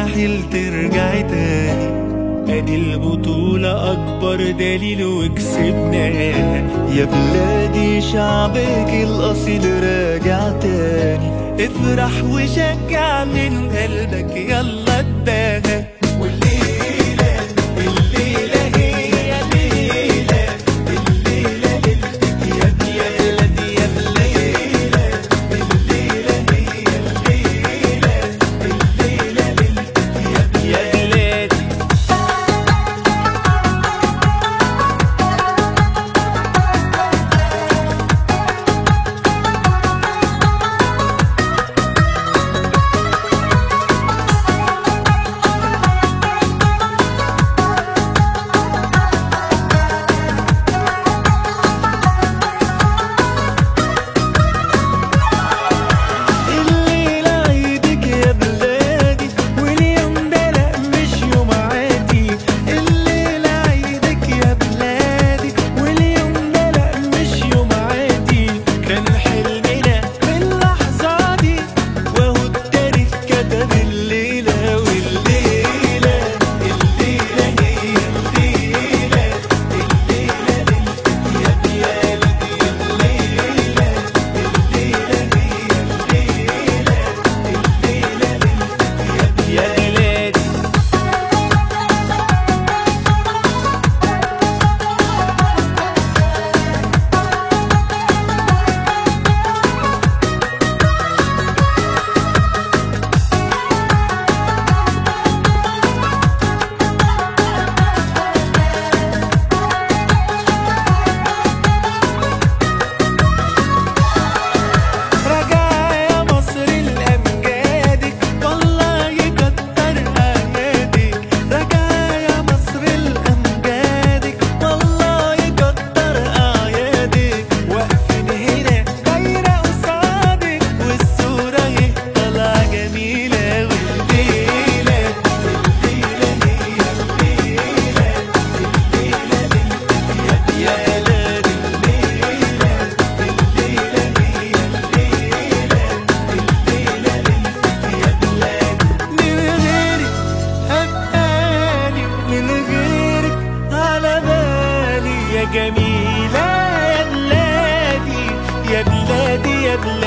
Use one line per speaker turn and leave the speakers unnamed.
مستحيل ترجع تاني ادي البطولة اكبر دليل وكسبناها يا بلادي شعبك الاصيل راجع تاني افرح وشجع من قلبك يلا اداها والليلة الليلة هي ليلة الليلة ليلة يا يا بلادي يا بليلة الليلة هي الليلة الليلة ليلة يا يا بلادي الليلة عيدك يا بلادي واليوم ده لا مش يوم عادي الليلة عيدك يا بلادي واليوم ده لا مش يوم عادي كان حلمنا في اللحظة دي وهو التاريخ كتب الليلة والليلة الليلة هي الليلة الليلة يا بلادي الليلة الليلة هي الليلة الليلة يا بلادي رجع يا مصر لأمجادك والله كتر أمادك رجع يا مصر لأمجادك والله كتر أعيادك واقفين هنا دايرة قصادك والصورة هي طالعة جميلة والليلة الليلة هي الليلة الليلة يا بلادي الليلة الليلة هي الليلة الليلة يا بلادي من غيرك هبقالي من غيرك على بالي يا جميلة يا بلادي يا بلادي يا بلادي